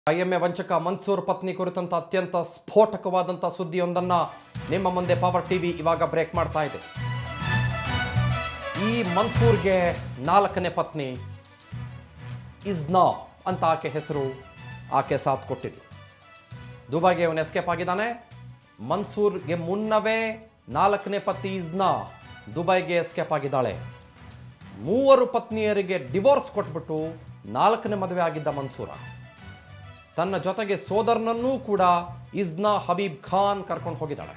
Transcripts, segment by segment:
IMA ವಂಚಕ Mansoor ಪತ್ನಿ ಕುರಿತಂತ ಅತ್ಯಂತ ಸ್ಫೋಟಕವಾದಂಥ ಸುದ್ದಿಯೊಂದನ್ನು ನಿಮ್ಮ ಮುಂದೆ ಪವರ್ ಟಿವಿ ಇವಾಗ ಬ್ರೇಕ್ ಮಾಡ್ತಾ ಇದೆ ಈ ಮನ್ಸೂರ್ಗೆ ನಾಲ್ಕನೇ ಪತ್ನಿ ಇಜ್ನಾ ಅಂತ ಆಕೆ ಹೆಸರು ಆಕೆ ಸಾಥ್ ಕೊಟ್ಟಿದ್ಲು ದುಬೈಗೆ ಅವನು ಎಸ್ಕೇಪ್ ಆಗಿದ್ದಾನೆ ಮನ್ಸೂರ್ಗೆ ಮುನ್ನವೇ ನಾಲ್ಕನೇ ಪತ್ನಿ ಇಜ್ನಾ ದುಬೈಗೆ ಎಸ್ಕೇಪ್ ಆಗಿದ್ದಾಳೆ ಮೂವರು ಪತ್ನಿಯರಿಗೆ ಡಿವೋರ್ಸ್ ಕೊಟ್ಬಿಟ್ಟು ನಾಲ್ಕನೇ ಮದುವೆ ಆಗಿದ್ದ ಮನ್ಸೂರ ತನ್ನ ಜೊತೆಗೆ ಸೋದರನನ್ನೂ ಕೂಡ ಇಜ್ನಾ ಹಬೀಬ್ ಖಾನ್ ಕರ್ಕೊಂಡು ಹೋಗಿದ್ದಾಳೆ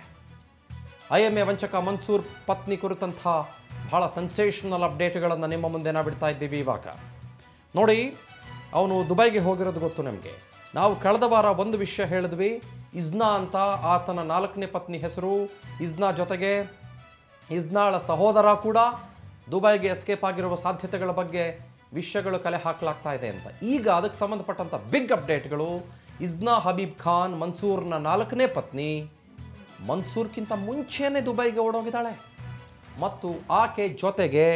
ಐ ಎಂ ಎ ವಂಚಕ ಮನ್ಸೂರ್ ಪತ್ನಿ ಕುರಿತಂಥ ಬಹಳ ಸೆನ್ಸೇಷನಲ್ ಅಪ್ಡೇಟ್ಗಳನ್ನು ನಿಮ್ಮ ಮುಂದೆ ನಾವು ಬಿಡ್ತಾ ಇದ್ದೀವಿ ಇವಾಗ ನೋಡಿ ಅವನು ದುಬೈಗೆ ಹೋಗಿರೋದು ಗೊತ್ತು ನಮಗೆ ನಾವು ಕಳೆದ ವಾರ ಒಂದು ವಿಷಯ ಹೇಳಿದ್ವಿ ಇಜ್ನಾ ಅಂತ ಆತನ ನಾಲ್ಕನೇ ಪತ್ನಿ ಹೆಸರು ಇಜ್ನಾ ಜೊತೆಗೆ ಇಜ್ನಾಳ ಸಹೋದರ ಕೂಡ ದುಬೈಗೆ ಎಸ್ಕೇಪ್ ಆಗಿರುವ ಸಾಧ್ಯತೆಗಳ ಬಗ್ಗೆ ವಿಷಯಗಳು ಕಲೆ ಹಾಕಲಾಗ್ತಾ ಇದೆ ಅಂತ ಈಗ ಅದಕ್ಕೆ ಸಂಬಂಧಪಟ್ಟಂಥ ಬಿಗ್ ಅಪ್ಡೇಟ್ಗಳು ಇಜ್ನಾ ಹಬೀಬ್ ಖಾನ್ ಮನ್ಸೂರ್ನ ನಾಲ್ಕನೇ ಪತ್ನಿ ಮನ್ಸೂರ್ಗಿಂತ ಮುಂಚೆನೇ ದುಬೈಗೆ ಓಡೋಗಿದ್ದಾಳೆ ಮತ್ತು ಆಕೆ ಜೊತೆಗೆ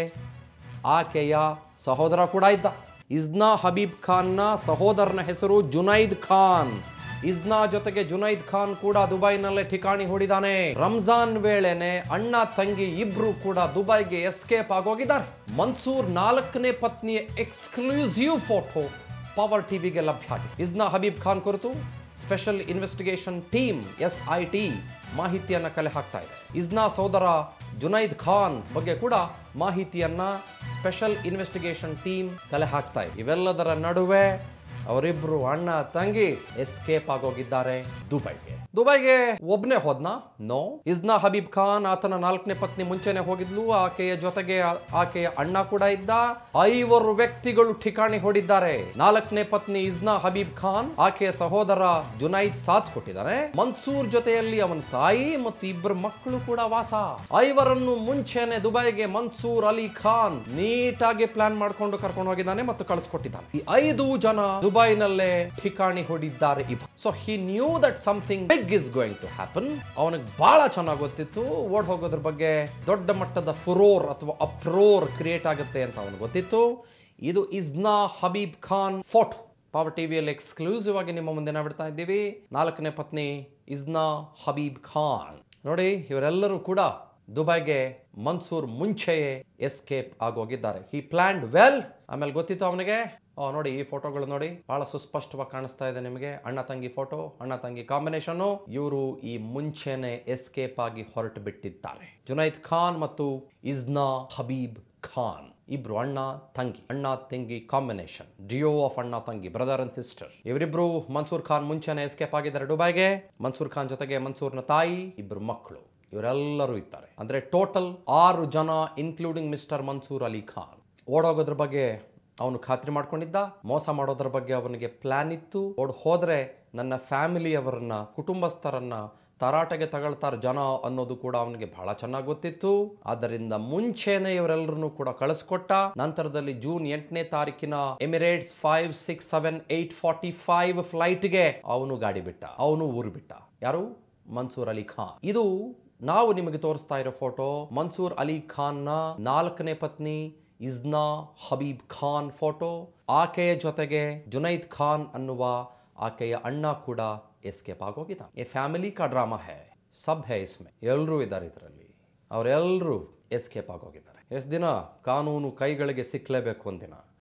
ಆಕೆಯ ಸಹೋದರ ಕೂಡ ಇದ್ದ ಇಜ್ನಾ ಹಬೀಬ್ ಖಾನ್ನ ಸಹೋದರನ ಹೆಸರು ಜುನೈದ್ ಖಾನ್ ಇಜ್ನಾ ಜೊತೆಗೆ ಜುನೈದ್ ಖಾನ್ ಕೂಡ ದುಬೈನಲ್ಲೇ ಠಿಕಾಣಿ ಹೂಡಿದಾನೆ ರಂಜಾನ್ ವೇಳೆನೆ ಅಣ್ಣ ತಂಗಿ ಇಬ್ರು ಕೂಡ ದುಬೈಗೆ ಎಸ್ಕೇಪ್ ಆಗೋಗಿದ್ದಾರೆ ಮನ್ಸೂರ್ ನಾಲ್ಕನೇ ಪತ್ನಿಯ ಎಕ್ಸ್ಕ್ಲೂಸಿವ್ ಫೋಟೋ ಪವರ್ ಟಿವಿಗೆ ಲಭ್ಯ ಆಗಿದೆ ಇಜ್ನಾ ಹಬೀಬ್ ಖಾನ್ ಕುರಿತು special investigation team S I T ಮಾಹಿತಿಯನ್ನ ಕಲೆ ಹಾಕ್ತಾ ಇದೆ ಇಜ್ನಾ ಸೋದರ ಜುನೈದ್ ಖಾನ್ ಬಗ್ಗೆ ಕೂಡ ಮಾಹಿತಿಯನ್ನ ಸ್ಪೆಷಲ್ ಇನ್ವೆಸ್ಟಿಗೇಷನ್ ಟೀಮ್ ಕಲೆ ಹಾಕ್ತಾ ಇದೆ ಇವೆಲ್ಲದರ ನಡುವೆ ಅವರಿಬ್ರು ಅಣ್ಣ ತಂಗಿ ಎಸ್ಕೇಪ್ ಆಗೋಗಿದ್ದಾರೆ ದುಬೈಗೆ ದುಬೈಗೆ ಒಬ್ನೇ ಹೋದ್ನಾ ನೋ ಇಜ್ನಾ ಹಬೀಬ್ ಖಾನ್ ಆತನ ನಾಲ್ಕನೇ ಪತ್ನಿ ಮುಂಚೆನೆ ಹೋಗಿದ್ಲು ಆಕೆಯ ಜೊತೆಗೆ ಆ- ಆಕೆಯ ಅಣ್ಣ ಕೂಡ ಇದ್ದ ಐವರು ವ್ಯಕ್ತಿಗಳು ಠಿಕಾಣಿ ಹೊಡಿದ್ದಾರೆ ನಾಲ್ಕನೇ ಪತ್ನಿ ಇಜ್ನಾ ಹಬೀಬ್ ಖಾನ್ ಆಕೆಯ ಸಹೋದರ ಜುನೈದ್ ಸಾಥ್ ಕೊಟ್ಟಿದ್ದಾರೆ ಮನ್ಸೂರ್ ಜೊತೆಯಲ್ಲಿ ಅವನ ತಾಯಿ ಮತ್ತು ಇಬ್ಬರು ಮಕ್ಕಳು ಕೂಡ ವಾಸ ಐವರನ್ನು ಮುಂಚೆನೆ ದುಬೈಗೆ ಮನ್ಸೂರ್ ಅಲಿ ಖಾನ್ ನೀಟಾಗಿ ಪ್ಲಾನ್ ಮಾಡ್ಕೊಂಡು ಕರ್ಕೊಂಡು ಹೋಗಿದ್ದಾನೆ ಮತ್ತು ಕಳಿಸ್ಕೊಟ್ಟಿದ್ದಾನೆ ಈ ಐದು ಜನ ದುಬೈನಲ್ಲೇ ಠಿಕಾಣಿ ಹೊಡಿದ್ದಾರೆ ಇವ so he knew that something big is going to happen ಅವನಿಗೆ ಬಹಳ ಚೆನ್ನಾಗಿ ಗೊತ್ತಿತ್ತು ಓಡ್ ಹೋಗೋದ್ರ ಬಗ್ಗೆ ದೊಡ್ಡ ಮಟ್ಟದ ಫುರೋರ್ ಅಥವಾ ಅಪ್ರೋರ್ ಕ್ರಿಯೇಟ್ ಆಗುತ್ತೆ ಅಂತ ಅವನಿಗೆ ಗೊತ್ತಿತ್ತು ಇದು ಇಜ್ನಾ ಹಬೀಬ್ ಖಾನ್ ಫೋಟೋ ಪವರ್ ಟಿವಿಯಲ್ಲಿ ಎಕ್ಸ್ಕ್ಲೂಸಿವ್ ಆಗಿ ನಿಮ್ಮ ಮುಂದೆ ನಾವು ಬಿಡ್ತಾ ಇದ್ದೀವಿ ನಾಲ್ಕನೇ ಪತ್ನಿ ಇಜ್ನಾ ಹಬೀಬ್ ಖಾನ್ ನೋಡಿ ಇವರೆಲ್ಲರೂ ಕೂಡ ದುಬೈಗೆ ಮನ್ಸೂರ್ ಮುಂಚೆಯೇ ಎಸ್ಕೇಪ್ ಆಗೋಗಿದ್ದಾರೆ ಹಿ ಪ್ಲಾನ್ಡ್ ವೆಲ್ ಆಮೇಲೆ ಗೊತ್ತಿತ್ತು ಅವನಿಗೆ ಆ, ನೋಡಿ ಈ ಫೋಟೋಗಳು ನೋಡಿ ಬಹಳ ಸುಸ್ಪಷ್ಟವಾಗಿ ಕಾಣಿಸ್ತಾ ಇದೆ ನಿಮಗೆ ಅಣ್ಣ ತಂಗಿ ಫೋಟೋ ಅಣ್ಣ ತಂಗಿ ಕಾಂಬಿನೇಷನ್ ಇವರು ಈ ಮುಂಚೆನೆ ಎಸ್ಕೇಪ್ ಆಗಿ ಹೊರಟು ಬಿಟ್ಟಿದ್ದಾರೆ ಜುನೈದ್ ಖಾನ್ ಮತ್ತು ಇಜ್ನಾ ಹಬೀಬ್ ಖಾನ್ ಇಬ್ರು ಅಣ್ಣ ತಂಗಿ ಅಣ್ಣ ತಂಗಿ ಕಾಂಬಿನೇಷನ್ ಡಿಯೋ ಆಫ್ ಅಣ್ಣ ತಂಗಿ ಬ್ರದರ್ ಅಂಡ್ ಸಿಸ್ಟರ್ ಇವರಿಬ್ರು ಮನ್ಸೂರ್ ಖಾನ್ ಮುಂಚೆನೆ ಎಸ್ಕೇಪ್ ಆಗಿದ್ದಾರೆ ದುಬೈಗೆ ಮನ್ಸೂರ್ ಖಾನ್ ಜೊತೆಗೆ ಮನ್ಸೂರ್ನ ತಾಯಿ ಇಬ್ರು ಮಕ್ಕಳು ಇವರೆಲ್ಲರೂ ಇದ್ದಾರೆ ಅಂದ್ರೆ ಟೋಟಲ್ ಆರು ಜನ ಇನ್ಕ್ಲೂಡಿಂಗ್ ಮಿಸ್ಟರ್ ಮನ್ಸೂರ್ ಅಲಿ ಖಾನ್ ಓಡೋಗೋದ್ರ ಬಗ್ಗೆ ಅವನು ಖಾತ್ರಿ ಮಾಡ್ಕೊಂಡಿದ್ದ ಮೋಸ ಮಾಡೋದ್ರ ಬಗ್ಗೆ ಅವನಿಗೆ ಪ್ಲಾನ್ ಇತ್ತು ಓಡ್ ಹೋದ್ರೆ ನನ್ನ ಫ್ಯಾಮಿಲಿಯವರನ್ನ ಕುಟುಂಬಸ್ಥರನ್ನ ತರಾಟೆಗೆ ತಗೊಳ್ತಾರೆ ಜನ ಅನ್ನೋದು ಕೂಡ ಅವನಿಗೆ ಬಹಳ ಚೆನ್ನಾಗಿ ಗೊತ್ತಿತ್ತು ಆದ್ದರಿಂದ ಮುಂಚೆನೆ ಇವರೆಲ್ಲರನ್ನು ಕೂಡ ಕಳಿಸ್ಕೊಟ್ಟ ನಂತರದಲ್ಲಿ ಜೂನ್ ಎಂಟನೇ ತಾರೀಕಿನ Emirates five six seven eight forty five ಫ್ಲೈಟ್ಗೆ ಅವನು ಗಾಡಿ ಬಿಟ್ಟ ಅವನು ಊರು ಬಿಟ್ಟ ಯಾರು ಮನ್ಸೂರ್ ಅಲಿ ಖಾನ್ ಇದು ನಾವು ನಿಮಗೆ ತೋರಿಸ್ತಾ ಇರೋ ಫೋಟೋ ಮನ್ಸೂರ್ ಅಲಿ ಖಾನ್ನ ನಾಲ್ಕನೇ ಪತ್ನಿ ಇಜ್ನಾ ಹಬೀಬ್ ಖಾನ್ ಫೋಟೋ ಆಕೆಯ ಜೊತೆಗೆ ಜುನೈದ್ ಖಾನ್ ಅನ್ನುವ ಆಕೆಯ ಅಣ್ಣ ಕೂಡ ಎಸ್ಕೇಪ್ ಆಗೋಗಿದ್ದ ಎ ಫ್ಯಾಮಿಲಿ ಕಾ ಡ್ರಾಮಾ ಹೇ ಸಬ್ ಹೇ ಇಸ್ಮೆ ಎಲ್ಲರೂ ಇದ್ದಾರೆ ಇದರಲ್ಲಿ ಅವರೆಲ್ಲರೂ ಎಸ್ಕೇಪ್ ಆಗೋಗಿದ್ದಾರೆ ಎಷ್ಟು ದಿನ ಕಾನೂನು ಕೈಗಳಿಗೆ ಸಿಕ್ಕಲೇಬೇಕು ಒಂದಿನ